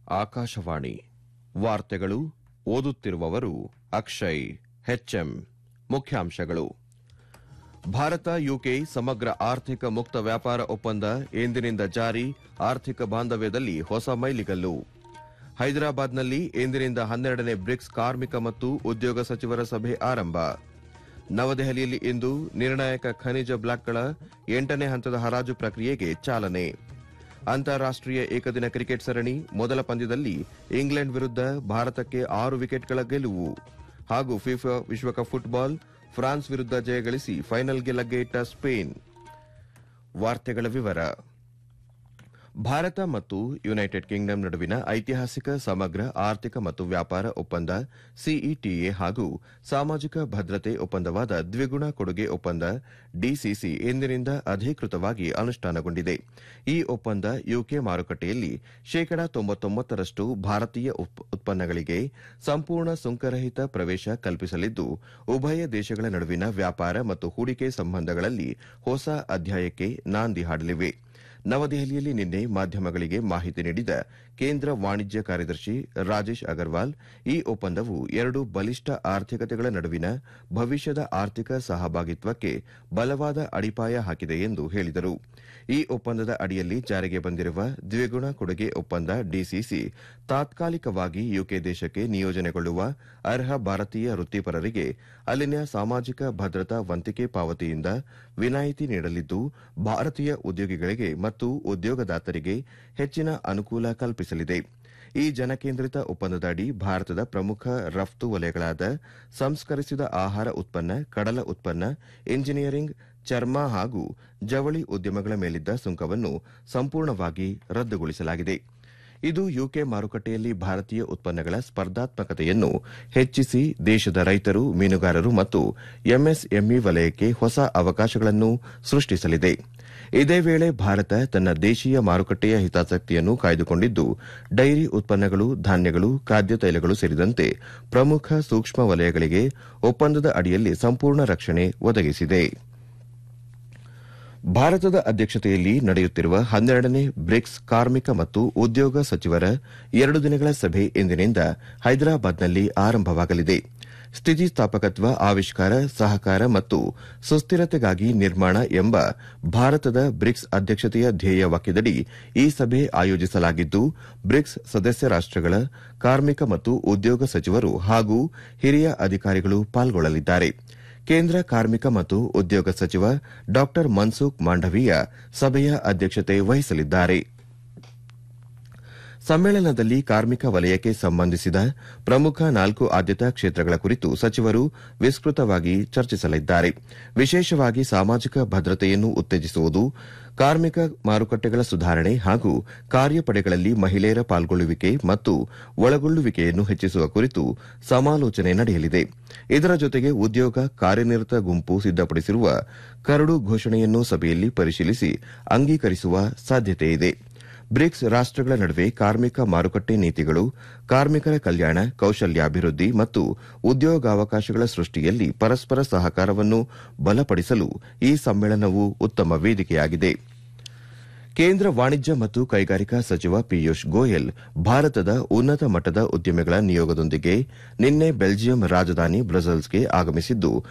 ಆಕಾಶವಾಣಿ ವಾರ್ತೆಗಳು ಓದುತ್ತಿರುವವರು ಅಕ್ಷಯ್ ಹೆಚ್ಎಂ ಮುಖ್ಯಾಂಶಗಳು ಭಾರತ ಯುಕೆ ಸಮಗ್ರ ಆರ್ಥಿಕ ಮುಕ್ತ ವ್ಯಾಪಾರ ಒಪ್ಪಂದ ಎಂದಿನಿಂದ ಜಾರಿ ಆರ್ಥಿಕ ಬಾಂಧವ್ಯದಲ್ಲಿ ಹೊಸ ಮೈಲಿಗಲ್ಲು ಹೈದರಾಬಾದ್ನಲ್ಲಿ ಎಂದಿನಿಂದ ಹನ್ನೆರಡನೇ ಬ್ರಿಕ್ಸ್ ಕಾರ್ಮಿಕ ಮತ್ತು ಉದ್ಯೋಗ ಸಚಿವರ ಸಭೆ ಆರಂಭ ನವದೆಹಲಿಯಲ್ಲಿ ಇಂದು ನಿರ್ಣಾಯಕ ಖನಿಜ ಬ್ಲಾಕ್ಗಳ ಎಂಟನೇ ಹಂತದ ಹರಾಜು ಪ್ರಕ್ರಿಯೆಗೆ ಚಾಲನೆ ಅಂತಾರಾಷ್ಟೀಯ ಏಕದಿನ ಕ್ರಿಕೆಟ್ ಸರಣಿ ಮೊದಲ ಪಂದ್ಯದಲ್ಲಿ ಇಂಗ್ಲೆಂಡ್ ವಿರುದ್ಧ ಭಾರತಕ್ಕೆ ಆರು ವಿಕೆಟ್ಗಳ ಗೆಲುವು ಹಾಗೂ ಫಿಫಾ ವಿಶ್ವಕಪ್ ಫುಟ್ಬಾಲ್ ಫ್ರಾನ್ಸ್ ವಿರುದ್ಧ ಜಯಗಳಿಸಿ ಫೈನಲ್ಗೆ ಲಗ್ಗೆ ಇಟ್ಟ ಸ್ಪೇನ್ ವಾರ್ತೆಗಳ ವಿವರ ಭಾರತ ಮತ್ತು ಯುನೈಟೆಡ್ ಕಿಂಗ್ಡಮ್ ನಡುವಿನ ಐತಿಹಾಸಿಕ ಸಮಗ್ರ ಆರ್ಥಿಕ ಮತ್ತು ವ್ಯಾಪಾರ ಒಪ್ಪಂದ ಸಿಇಟಿಎ ಹಾಗೂ ಸಾಮಾಜಿಕ ಭದ್ರತೆ ಒಪ್ಪಂದವಾದ ದ್ವಿಗುಣ ಕೊಡುಗೆ ಒಪ್ಪಂದ ಡಿಸಿಸಿ ಇಂದಿನಿಂದ ಅಧಿಕೃತವಾಗಿ ಅನುಷ್ಠಾನಗೊಂಡಿದೆ ಈ ಒಪ್ಪಂದ ಯುಕೆ ಮಾರುಕಟ್ಟೆಯಲ್ಲಿ ಶೇಕಡಾ ತೊಂಬತ್ತೊಂಬತ್ತರಷ್ಟು ಭಾರತೀಯ ಉತ್ಪನ್ನಗಳಿಗೆ ಸಂಪೂರ್ಣ ಸುಂಕರಹಿತ ಪ್ರವೇಶ ಕಲ್ಪಿಸಲಿದ್ದು ಉಭಯ ದೇಶಗಳ ನಡುವಿನ ವ್ಯಾಪಾರ ಮತ್ತು ಹೂಡಿಕೆ ಸಂಬಂಧಗಳಲ್ಲಿ ಹೊಸ ಅಧ್ಯಾಯಕ್ಕೆ ನಾಂದಿ ಹಾಡಲಿವೆ ನವದೆಹಲಿಯಲ್ಲಿ ನಿನ್ನೆ ಮಾಧ್ಯಮಗಳಿಗೆ ಮಾಹಿತಿ ನೀಡಿದ ಕೇಂದ್ರ ವಾಣಿಜ್ಯ ಕಾರ್ಯದರ್ಶಿ ರಾಜೇಶ್ ಅಗರ್ವಾಲ್ ಈ ಒಪ್ಪಂದವು ಎರಡು ಬಲಿಷ್ಠ ಆರ್ಥಿಕತೆಗಳ ನಡುವಿನ ಭವಿಷ್ಯದ ಆರ್ಥಿಕ ಸಹಭಾಗಿತ್ವಕ್ಕೆ ಬಲವಾದ ಅಡಿಪಾಯ ಹಾಕಿದೆ ಎಂದು ಹೇಳಿದರು ಈ ಒಪ್ಪಂದದ ಅಡಿಯಲ್ಲಿ ಜಾರಿಗೆ ಬಂದಿರುವ ದ್ವಿಗುಣ ಕೊಡುಗೆ ಒಪ್ಪಂದ ಡಿಸಿಸಿ ತಾತ್ಕಾಲಿಕವಾಗಿ ಯುಕೆ ದೇಶಕ್ಕೆ ನಿಯೋಜನೆಗೊಳ್ಳುವ ಅರ್ಹ ಭಾರತೀಯ ವೃತ್ತಿಪರರಿಗೆ ಅಲ್ಲಿನ ಸಾಮಾಜಿಕ ಭದ್ರತಾ ವಂತಿಕೆ ಪಾವತಿಯಿಂದ ವಿನಾಯಿತಿ ನೀಡಲಿದ್ದು ಭಾರತೀಯ ಉದ್ಯೋಗಿಗಳಿಗೆ ಮತ್ತು ಉದ್ಯೋಗದಾತರಿಗೆ ಹೆಚ್ಚಿನ ಅನುಕೂಲ ಕಲ್ಪಿಸಲಿದೆ ಈ ಜನಕೇಂದ್ರಿತ ಒಪ್ಪಂದದ ಅಡಿ ಭಾರತದ ಪ್ರಮುಖ ರಫ್ತು ವಲಯಗಳಾದ ಸಂಸ್ಕರಿಸಿದ ಆಹಾರ ಉತ್ಪನ್ನ ಕಡಲ ಉತ್ಪನ್ನ ಇಂಜಿನಿಯರಿಂಗ್ ಚರ್ಮ ಹಾಗೂ ಜವಳಿ ಉದ್ಯಮಗಳ ಮೇಲಿದ್ದ ಸುಂಕವನ್ನು ಸಂಪೂರ್ಣವಾಗಿ ರದ್ದುಗೊಳಿಸಲಾಗಿದೆ ಇದು ಯುಕೆ ಮಾರುಕಟ್ಟೆಯಲ್ಲಿ ಭಾರತೀಯ ಉತ್ಪನ್ನಗಳ ಸ್ಪರ್ಧಾತ್ಮಕತೆಯನ್ನು ಹೆಚ್ಚಿಸಿ ದೇಶದ ರೈತರು ಮೀನುಗಾರರು ಮತ್ತು ಎಂಎಸ್ಎಂಇ ವಲಯಕ್ಕೆ ಹೊಸ ಅವಕಾಶಗಳನ್ನು ಸೃಷ್ಟಿಸಲಿದೆ ಇದೇ ವೇಳೆ ಭಾರತ ತನ್ನ ದೇಶೀಯ ಮಾರುಕಟ್ಟೆಯ ಹಿತಾಸಕ್ತಿಯನ್ನು ಕಾಯ್ದುಕೊಂಡಿದ್ದು ಡೈರಿ ಉತ್ಪನ್ನಗಳು ಧಾನ್ಯಗಳು ಖಾದ್ಯ ತೈಲಗಳು ಸೇರಿದಂತೆ ಪ್ರಮುಖ ಸೂಕ್ಷ್ಮ ವಲಯಗಳಿಗೆ ಒಪ್ಪಂದದ ಅಡಿಯಲ್ಲಿ ಸಂಪೂರ್ಣ ರಕ್ಷಣೆ ಒದಗಿಸಿದೆ ಭಾರತದ ಅಧ್ಯಕ್ಷತೆಯಲ್ಲಿ ನಡೆಯುತ್ತಿರುವ ಹನ್ನೆರಡನೇ ಬ್ರಿಕ್ಸ್ ಕಾರ್ಮಿಕ ಮತ್ತು ಉದ್ಯೋಗ ಸಚಿವರ ಎರಡು ದಿನಗಳ ಸಭೆ ಇಂದಿನಿಂದ ಹೈದರಾಬಾದ್ನಲ್ಲಿ ಆರಂಭವಾಗಲಿದೆ ಸ್ಥಿತಿಸ್ಥಾಪಕತ್ವ ಆವಿಷ್ಕಾರ ಸಹಕಾರ ಮತ್ತು ಸುಸ್ಥಿರತೆಗಾಗಿ ನಿರ್ಮಾಣ ಎಂಬ ಭಾರತದ ಬ್ರಿಕ್ಸ್ ಅಧ್ಯಕ್ಷತೆಯ ಧ್ಯೇಯ ವಾಕ್ಯದಡಿ ಈ ಸಭೆ ಆಯೋಜಿಸಲಾಗಿದ್ದು ಬ್ರಿಕ್ಸ್ ಸದಸ್ಯ ರಾಷ್ಟಗಳ ಕಾರ್ಮಿಕ ಮತ್ತು ಉದ್ಯೋಗ ಸಚಿವರು ಹಾಗೂ ಹಿರಿಯ ಅಧಿಕಾರಿಗಳು ಪಾಲ್ಗೊಳ್ಳಲಿದ್ದಾರೆ ಕೇಂದ್ರ ಕಾರ್ಮಿಕ ಮತ್ತು ಉದ್ಯೋಗ ಸಚಿವ ಡಾ ಮನ್ಸುಖ್ ಮಾಂಡವೀಯ ಸಭೆಯ ಅಧ್ಯಕ್ಷತೆ ವಹಿಸಲಿದ್ದಾರೆ ಸಮ್ಮೇಳನದಲ್ಲಿ ಕಾರ್ಮಿಕ ವಲಯಕ್ಕೆ ಸಂಬಂಧಿಸಿದ ಪ್ರಮುಖ ನಾಲ್ಕು ಆದ್ಯತಾ ಕ್ಷೇತ್ರಗಳ ಕುರಿತು ಸಚಿವರು ವಿಸ್ತೃತವಾಗಿ ಚರ್ಚಿಸಲಿದ್ದಾರೆ ವಿಶೇಷವಾಗಿ ಸಾಮಾಜಿಕ ಭದ್ರತೆಯನ್ನು ಉತ್ತೇಜಿಸುವುದು ಕಾರ್ಮಿಕ ಮಾರುಕಟ್ಟೆಗಳ ಸುಧಾರಣೆ ಹಾಗೂ ಕಾರ್ಯಪಡೆಗಳಲ್ಲಿ ಮಹಿಳೆಯರ ಪಾಲ್ಗೊಳ್ಳುವಿಕೆ ಮತ್ತು ಒಳಗೊಳ್ಳುವಿಕೆಯನ್ನು ಹೆಚ್ಚಿಸುವ ಕುರಿತು ಸಮಾಲೋಚನೆ ನಡೆಯಲಿದೆ ಇದರ ಜೊತೆಗೆ ಉದ್ಯೋಗ ಕಾರ್ಯನಿರತ ಗುಂಪು ಸಿದ್ದಪಡಿಸಿರುವ ಕರಡು ಘೋಷಣೆಯನ್ನು ಸಭೆಯಲ್ಲಿ ಪರಿಶೀಲಿಸಿ ಅಂಗೀಕರಿಸುವ ಸಾಧ್ಯತೆಯಿದೆ ಬ್ರಿಕ್ಸ್ ರಾಷ್ಟಗಳ ನಡುವೆ ಕಾರ್ಮಿಕ ಮಾರುಕಟ್ಟೆ ನೀತಿಗಳು ಕಾರ್ಮಿಕರ ಕಲ್ಯಾಣ ಕೌಶಲ್ಯಾಭಿವೃದ್ಧಿ ಮತ್ತು ಉದ್ಯೋಗಾವಕಾಶಗಳ ಸೃಷ್ಟಿಯಲ್ಲಿ ಪರಸ್ಪರ ಸಹಕಾರವನ್ನು ಬಲಪಡಿಸಲು ಈ ಸಮ್ಮೇಳನವು ಉತ್ತಮ ವೇದಿಕೆಯಾಗಿದೆ ಕೇಂದ್ರ ವಾಣಿಜ್ಯ ಮತ್ತು ಕೈಗಾರಿಕಾ ಸಚಿವ ಪಿಯೂಷ್ ಗೋಯಲ್ ಭಾರತದ ಉನ್ನತ ಮಟ್ಟದ ಉದ್ಯಮಿಗಳ ನಿಯೋಗದೊಂದಿಗೆ ನಿನ್ನೆ ಬೆಲ್ಜಿಯಂ ರಾಜಧಾನಿ ಬ್ರಸೆಲ್ಸ್ಗೆ ಆಗಮಿಸಿದ್ದು